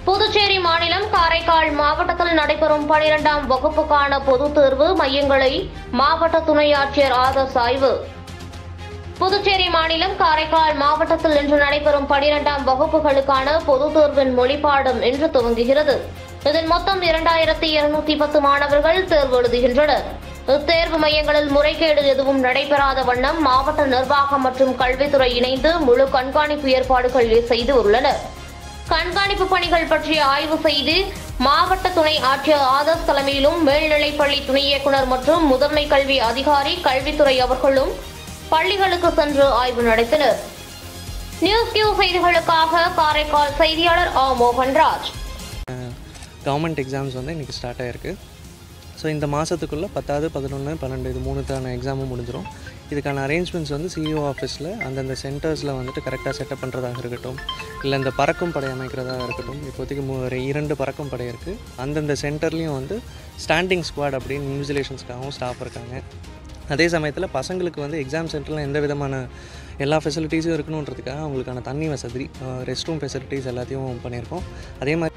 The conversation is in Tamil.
புதுச்சேரி மாநிலம் காரைக்கால் மாவட்டத்தில் நடைபெறும் பனிரெண்டாம் வகுப்புக்கான பொதுத் தேர்வு மையங்களை மாவட்ட துணை ஆட்சியர் ஆதர்ஸ் ஆய்வு புதுச்சேரி மாநிலம் காரைக்கால் மாவட்டத்தில் இன்று நடைபெறும் பனிரெண்டாம் வகுப்புகளுக்கான பொதுத் தேர்வின் மொழிப்பாடம் இன்று துவங்குகிறது இதில் மொத்தம் இரண்டாயிரத்தி இருநூத்தி பத்து மாணவர்கள் தேர்வு எழுதுகின்றனர் இத்தேர்வு மையங்களில் முறைகேடு எதுவும் நடைபெறாத வண்ணம் மாவட்ட நிர்வாகம் மற்றும் கல்வித்துறை இணைந்து முழு கண்காணிப்பு ஏற்பாடுகள் செய்து உள்ளனர் கண்காணிப்பு பணிகள் பற்றி ஆய்வு செய்து மாவட்ட துணை ஆட்சியர் ஆதர்ஸ் தலைமையிலும் மேல்நிலைப்பள்ளி துணை இயக்குநர் மற்றும் முதன்மை கல்வி அதிகாரி கல்வித்துறை அவர்களும் பள்ளிகளுக்கு சென்று ஆய்வு நடத்தினர் நியூஸ் கியூ செய்திகளுக்காக காரைக்கால் செய்தியாளர் ஆ மோகன்ராஜ் கவர்மெண்ட் எக்ஸாம்ஸ் வந்து இன்றைக்கி ஸ்டார்ட் ஆகிருக்கு ஸோ இந்த மாதத்துக்குள்ளே பத்தாவது பதினொன்று பன்னெண்டு இது மூணுத்தான எக்ஸாமும் முடிஞ்சிடும் இதுக்கான அரேஞ்ச்மெண்ட்ஸ் வந்து சிஇஓ ஆஃபீஸில் அந்தந்த சென்டர்ஸில் வந்துட்டு கரெக்டாக செட்டப் பண்ணுறதாக இருக்கட்டும் இல்லை இந்த பறக்கும் படை அமைக்கிறதாக இருக்கட்டும் இப்போதைக்கு மூ ஒரு இரண்டு பறக்கும் படை இருக்குது அந்தந்த சென்டர்லேயும் வந்து ஸ்டாண்டிங் ஸ்குவாட் அப்படின்னு இன்விஜிலேஷன்ஸ்க்காகவும் ஸ்டாஃப் இருக்காங்க அதே சமயத்தில் பசங்களுக்கு வந்து எக்ஸாம் சென்டரில் எந்த விதமான எல்லா ஃபெசிலிட்டிஸும் இருக்கணுன்றதுக்காக அவங்களுக்கான தண்ணி வசதி ரெஸ்ட் ரூம் ஃபெசிலிட்டிஸ் எல்லாத்தையும் பண்ணியிருக்கோம் அதே மாதிரி